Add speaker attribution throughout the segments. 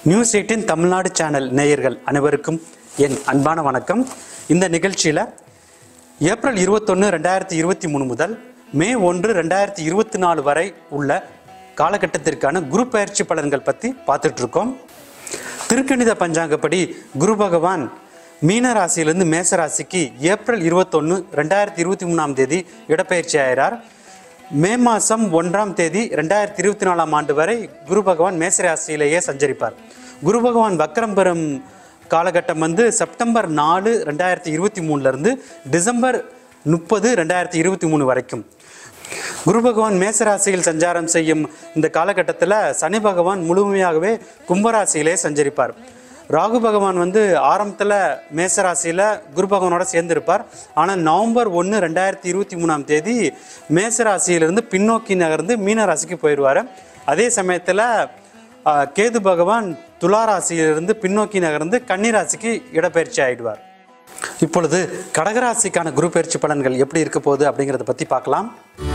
Speaker 1: news eighteen Tamil Nadu channel நேயர்கள் அனைவருக்கும் என் அன்பான வணக்கம் இந்த நிகழ்ச்சியில் ஏப்ரல் இருபத்தொன்று ரெண்டாயிரத்தி இருபத்தி மூணு முதல் மே ஒன்று ரெண்டாயிரத்தி இருபத்தி நாலு வரை உள்ள காலகட்டத்திற்கான குரு பயிற்சி பலன்கள் பற்றி பார்த்துட்டு இருக்கோம் திருக்கணித பஞ்சாங்கப்படி குரு பகவான் மீன ராசியிலிருந்து மேச ராசிக்கு ஏப்ரல் இருபத்தொன்று ரெண்டாயிரத்தி இருபத்தி மூணாம் தேதி இடப்பெயர்ச்சி ஆகிறார் மே மாதம் ஒன்றாம் தேதி ரெண்டாயிரத்தி இருபத்தி நாலாம் ஆண்டு வரை குரு பகவான் மேச ராசியிலேயே சஞ்சரிப்பார் குரு பகவான் வக்கரம் பெறும் காலகட்டம் வந்து செப்டம்பர் நாலு ரெண்டாயிரத்தி இருபத்தி மூணுலேருந்து டிசம்பர் முப்பது ரெண்டாயிரத்தி இருபத்தி மூணு வரைக்கும் குரு பகவான் மேசராசியில் சஞ்சாரம் செய்யும் இந்த காலகட்டத்தில் சனி பகவான் முழுமையாகவே கும்பராசியிலே சஞ்சரிப்பார் ராகு பகவான் வந்து ஆரம்பத்தில் மேசராசியில் குரு பகவானோட சேர்ந்திருப்பார் ஆனால் நவம்பர் ஒன்று ரெண்டாயிரத்தி இருபத்தி மூணாம் தேதி மேசராசியிலிருந்து பின்னோக்கி நகர்ந்து மீன ராசிக்கு போயிடுவார் அதே சமயத்தில் கேது பகவான் துலா ராசியிலிருந்து பின்னோக்கி நகர்ந்து கன்னி ராசிக்கு இடப்பெயர்ச்சி ஆயிடுவார் இப்பொழுது கடகராசிக்கான குரு பயிற்சி பலன்கள் எப்படி இருக்க போகுது அப்படிங்கிறத பற்றி பார்க்கலாம்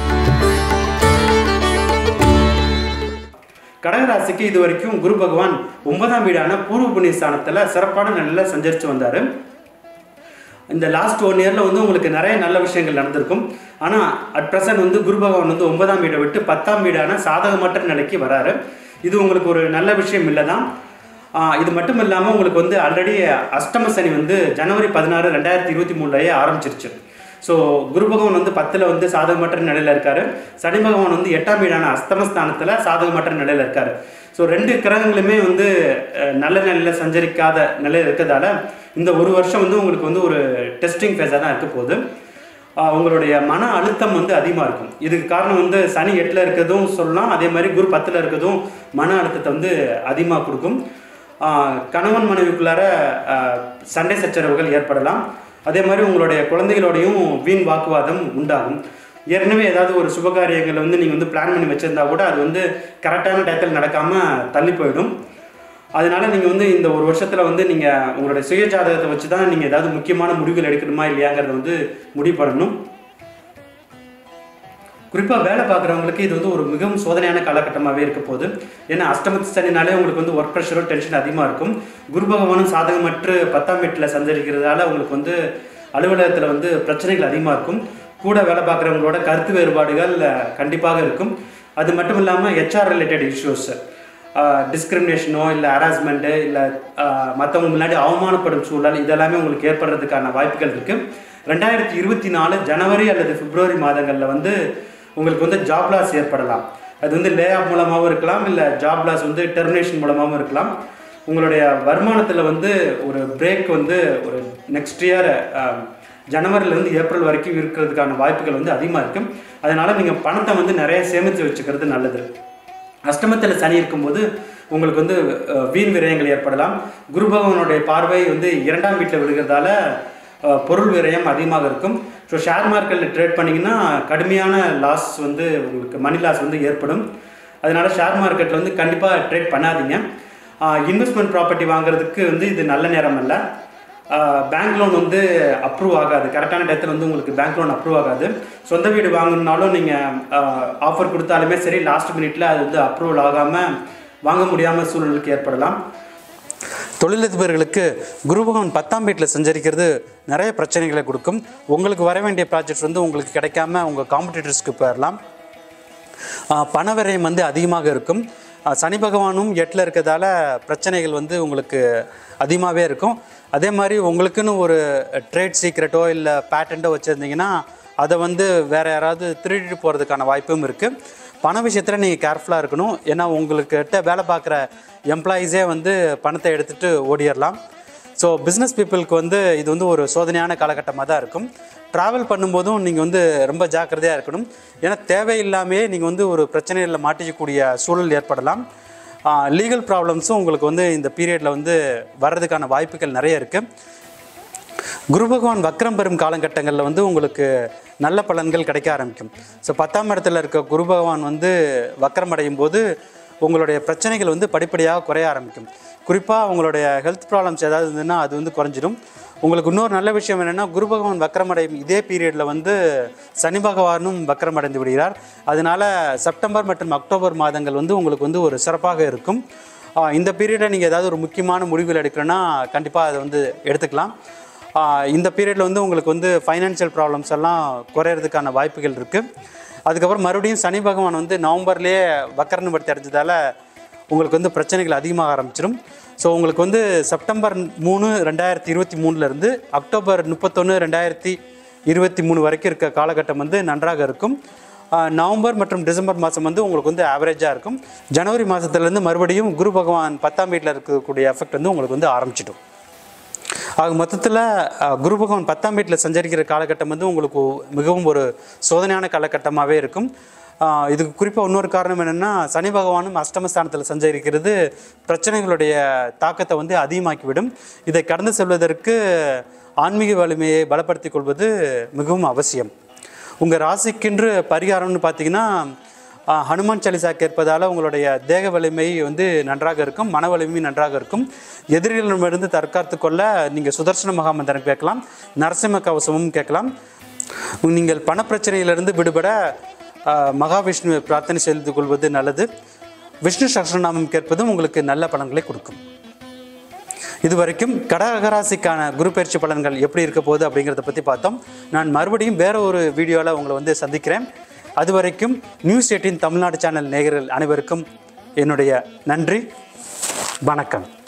Speaker 1: கடகராசிக்கு இது வரைக்கும் குரு பகவான் ஒன்பதாம் வீடான பூர்வ புண்ணிய ஸ்தானத்தில் சிறப்பான நிலையில் சஞ்சரித்து வந்தார் இந்த லாஸ்ட் ஒன் இயரில் வந்து உங்களுக்கு நிறைய நல்ல விஷயங்கள் நடந்திருக்கும் ஆனால் அட் ப்ரெசன்ட் வந்து குரு பகவான் வந்து ஒன்பதாம் வீடை விட்டு பத்தாம் வீடான சாதகமற்ற நிலைக்கு வராரு இது உங்களுக்கு ஒரு நல்ல விஷயம் இல்லை தான் ஆஹ் இது மட்டும் இல்லாமல் உங்களுக்கு வந்து ஆல்ரெடி அஷ்டம சனி வந்து ஜனவரி பதினாறு ரெண்டாயிரத்தி இருபத்தி மூணுலயே ஆரம்பிச்சிருச்சு ஸோ குரு பகவான் வந்து பத்தில் வந்து சாதகமற்ற நிலையில் இருக்காரு சனி பகவான் வந்து எட்டாம் வீடான அஸ்தமஸ்தானத்தில் சாதகமற்ற நிலையில் இருக்காரு ஸோ ரெண்டு கிரகங்களுமே வந்து அஹ், நல்ல நிலையில் சஞ்சரிக்காத நிலையில் இருக்கிறதால இந்த ஒரு வருஷம் வந்து உங்களுக்கு வந்து ஒரு டெஸ்டிங் ஃபேஸாக தான் இருக்க போகுது ஆஹ், உங்களுடைய மன அழுத்தம் வந்து அதிகமாக இருக்கும் இதுக்கு காரணம் வந்து சனி எட்டில் இருக்கிறதும் சொல்லலாம் அதே மாதிரி குரு பத்தில் இருக்கிறதும் மன அழுத்தத்தை வந்து அதிகமாக கொடுக்கும் ஆஹ், கணவன் மனைவிக்குள்ளார ஆஹ், சண்டை சச்சரவுகள் ஏற்படலாம் அதே மாதிரி உங்களுடைய குழந்தைகளோடையும் வீண் வாக்குவாதம் உண்டாகும் ஏற்கனவே ஏதாவது ஒரு சுபகாரியங்களை வந்து நீங்கள் வந்து பிளான் பண்ணி வச்சுருந்தா கூட அது வந்து கரெக்டான டயத்தில் நடக்காமல் தள்ளி போயிடும் அதனால நீங்கள் வந்து இந்த ஒரு வருஷத்தில் வந்து நீங்கள் உங்களுடைய சுய ஜாதகத்தை வச்சு தான் நீங்கள் ஏதாவது முக்கியமான முடிவுகள் எடுக்கணுமா இல்லையாங்கிறத வந்து முடிவு பண்ணணும் குறிப்பாக வேலை பார்க்குறவங்களுக்கு இது வந்து ஒரு மிகவும் சோதனையான காலகட்டமாகவே இருக்க போகுது ஏன்னா அஷ்டமத்து சனினாலே உங்களுக்கு வந்து ஒர்க் ப்ரெஷரும் டென்ஷன் அதிகமாக இருக்கும் குரு பகவானும் சாதகமற்று பத்தாம் வீட்டில் சஞ்சரிக்கிறதால உங்களுக்கு வந்து அலுவலகத்தில் வந்து பிரச்சனைகள் அதிகமாக இருக்கும் கூட வேலை பார்க்குறவங்களோட கருத்து வேறுபாடுகள் அஹ், கண்டிப்பாக இருக்கும் அது மட்டும் இல்லாமல் ஹெச்ஆர் ரிலேட்டட் இஷ்யூஸ் டிஸ்கிரிமினேஷனோ இல்லை ஹராஸ்மெண்ட்டு இல்லை மற்றவங்க முன்னாடி அவமானப்படும் சூழல் இதெல்லாமே உங்களுக்கு ஏற்படுறதுக்கான வாய்ப்புகள் இருக்குது ரெண்டாயிரத்தி இருபத்தி நாலு ஜனவரி அல்லது பிப்ரவரி மாதங்களில் வந்து உங்களுக்கு வந்து ஜாப் லாஸ் ஏற்படலாம் அது வந்து லே ஆஃப் மூலமாகவும் இருக்கலாம் இல்லை ஜாப் லாஸ் வந்து டெர்மினேஷன் மூலமாகவும் இருக்கலாம் உங்களுடைய வருமானத்தில் வந்து ஒரு பிரேக் வந்து ஒரு நெக்ஸ்ட் இயர் ஜனவரிலேருந்து ஏப்ரல் வரைக்கும் இருக்கிறதுக்கான வாய்ப்புகள் வந்து அதிகமாக இருக்கும் அதனால் நீங்கள் பணத்தை வந்து நிறைய சேமித்து வச்சுக்கிறது நல்லது அஷ்டமத்தில் சனி இருக்கும்போது உங்களுக்கு வந்து அஹ், வீண் விரயங்கள் ஏற்படலாம் குரு பகவானுடைய பார்வை வந்து இரண்டாம் வீட்டில் விழுகிறதால அஹ், பொருள் விரயம் அதிகமாக இருக்கும் ஸோ ஷேர் மார்க்கெட்டில் ட்ரேட் பண்ணிங்கன்னா கடுமையான லாஸ் வந்து உங்களுக்கு மணி லாஸ் வந்து ஏற்படும் அதனால ஷேர் மார்க்கெட்டில் வந்து கண்டிப்பாக ட்ரேட் பண்ணாதீங்க இன்வெஸ்ட்மெண்ட் ப்ராப்பர்ட்டி வாங்குறதுக்கு வந்து இது நல்ல நேரம் அல்ல பேங்க் லோன் வந்து அப்ரூவ் ஆகாது கரெக்டான டயத்தில் வந்து உங்களுக்கு பேங்க் லோன் அப்ரூவ் ஆகாது சொந்த வீடு வாங்கணுன்னாலும் நீங்கள் ஆஃபர் கொடுத்தாலுமே சரி லாஸ்ட் மினிட்ல அது வந்து அப்ரூவல் ஆகாமல் வாங்க முடியாமல் சூழலுக்கு ஏற்படலாம் தொழிலதிபர்களுக்கு குரு பகவான் பத்தாம் வீட்டில் சஞ்சரிக்கிறது நிறைய பிரச்சனைகளை கொடுக்கும் உங்களுக்கு வர வேண்டிய ப்ராஜெக்ட் வந்து உங்களுக்கு கிடைக்காம உங்கள் காம்படிட்டர்ஸ்க்கு போயிடலாம் ஆஹ் பண விரயம் வந்து அதிகமாக இருக்கும் ஆஹ் சனி பகவானும் எட்டில் இருக்கிறதால பிரச்சனைகள் வந்து உங்களுக்கு அதிகமாகவே இருக்கும் அதே மாதிரி உங்களுக்குன்னு ஒரு ட்ரேட் சீக்ரெட்டோ இல்லை பேட்டன்ட்டோ வச்சுருந்தீங்கன்னா அதை வந்து வேறு யாராவது திருடிட்டு போகிறதுக்கான வாய்ப்பும் இருக்குது பண விஷயத்தில் நீங்கள் கேர்ஃபுல்லாக இருக்கணும் ஏன்னா உங்களுக்கிட்ட வேலை பார்க்குற எம்ப்ளாயீஸே வந்து பணத்தை எடுத்துகிட்டு ஓடிடலாம் ஸோ பிஸ்னஸ் பீப்புளுக்கு வந்து இது வந்து ஒரு சோதனையான காலகட்டமாக தான் இருக்கும் ட்ராவல் பண்ணும்போதும் நீங்கள் வந்து ரொம்ப ஜாக்கிரதையாக இருக்கணும் ஏன்னா தேவையில்லாமையே நீங்கள் வந்து ஒரு பிரச்சனைகளில் மாட்டிக்கக்கூடிய சூழல் ஏற்படலாம் லீகல் ப்ராப்ளம்ஸும் உங்களுக்கு வந்து இந்த பீரியடில் வந்து வர்றதுக்கான வாய்ப்புகள் நிறைய இருக்குது குரு பகவான் வக்ரம் பெறும் காலகட்டங்களில் வந்து உங்களுக்கு நல்ல பலன்கள் கிடைக்க ஆரம்பிக்கும் ஸோ பத்தாம் இடத்துல இருக்க குரு பகவான் வந்து வக்ரம் அடையும் போது உங்களுடைய பிரச்சனைகள் வந்து படிப்படியாக குறைய ஆரம்பிக்கும் குறிப்பாக உங்களுடைய ஹெல்த் ப்ராப்ளம்ஸ் ஏதாவது இருந்ததுன்னா அது வந்து குறைஞ்சிடும் உங்களுக்கு இன்னொரு நல்ல விஷயம் என்னென்னா குரு பகவான் வக்ரமடையும் இதே பீரியடில் வந்து சனி பகவானும் வக்ரமடைந்து விடுகிறார் அதனால செப்டம்பர் மற்றும் அக்டோபர் மாதங்கள் வந்து உங்களுக்கு வந்து ஒரு சிறப்பாக இருக்கும் ஆஹ் இந்த பீரியடில் நீங்கள் ஏதாவது ஒரு முக்கியமான முடிவுகள் எடுக்கிறேன்னா கண்டிப்பாக அதை வந்து எடுத்துக்கலாம் ஆஹ் இந்த பீரியடில் வந்து உங்களுக்கு வந்து ஃபைனான்சியல் ப்ராப்ளம்ஸ் எல்லாம் குறையிறதுக்கான வாய்ப்புகள் இருக்குது அதுக்கப்புறம் மறுபடியும் சனி பகவான் வந்து நவம்பர்லேயே வக்கரன்னு படுத்தி அடைஞ்சதால் உங்களுக்கு வந்து பிரச்சனைகள் அதிகமாக ஆரம்பிச்சிடும் ஸோ உங்களுக்கு வந்து செப்டம்பர் மூணு ரெண்டாயிரத்தி இருபத்தி மூணுலேருந்து அக்டோபர் முப்பத்தொன்று ரெண்டாயிரத்தி இருபத்தி மூணு வரைக்கும் இருக்க காலகட்டம் வந்து நன்றாக இருக்கும் ஆஹ் நவம்பர் மற்றும் டிசம்பர் மாதம் வந்து உங்களுக்கு வந்து ஆவரேஜாக இருக்கும் ஜனவரி மாதத்துலேருந்து மறுபடியும் குரு பகவான் பத்தாம் வீட்டில் இருக்கக்கூடிய எஃபெக்ட் வந்து உங்களுக்கு வந்து ஆரம்பிச்சிடும் ஆக மொத்தத்தில் குரு பகவான் பத்தாம் வீட்டில் சஞ்சரிக்கிற காலகட்டம் வந்து உங்களுக்கு மிகவும் ஒரு சோதனையான காலகட்டமாகவே இருக்கும் ஆஹ் இதுக்கு குறிப்பாக இன்னொரு காரணம் என்னென்னா சனி பகவானும் அஷ்டமஸ்தானத்தில் சஞ்சரிக்கிறது பிரச்சனைகளுடைய தாக்கத்தை வந்து அதிகமாக்கிவிடும் இதை கடந்து செல்வதற்கு ஆன்மீக வலிமையை பலப்படுத்திக் கொள்வது மிகவும் அவசியம் உங்கள் ராசிக்கென்று பரிகாரம்னு பார்த்தீங்கன்னா ஆஹ், ஹனுமான் சாலிசா கேட்பதால் உங்களுடைய தேக வலிமை வந்து நன்றாக இருக்கும் மன வலிமை நன்றாக இருக்கும் எதிரிகளிடமிருந்து தற்காத்து கொள்ள நீங்கள் சுதர்சன மகாமந்திரம் கேட்கலாம் நரசிம்ம கவசமும் கேட்கலாம் நீங்கள் பணப்பிரச்சனையிலிருந்து விடுபட ஆஹ், மகாவிஷ்ணுவை பிரார்த்தனை செய்து கொள்வது நல்லது விஷ்ணு சஹஸ்ரநாமம் கேட்பதும் உங்களுக்கு நல்ல பலன்களை கொடுக்கும் இதுவரைக்கும் கடகராசிக்கான குரு பயிற்சி பலன்கள் எப்படி இருக்க போகுது அப்படிங்கிறத பற்றி பார்த்தோம் நான் மறுபடியும் வேற ஒரு வீடியோவில் உங்களை வந்து சந்திக்கிறேன் அது வரைக்கும் நியூஸ் எயிட்டின் தமிழ்நாடு சேனல் நேயர்கள் அனைவருக்கும் என்னுடைய நன்றி வணக்கம்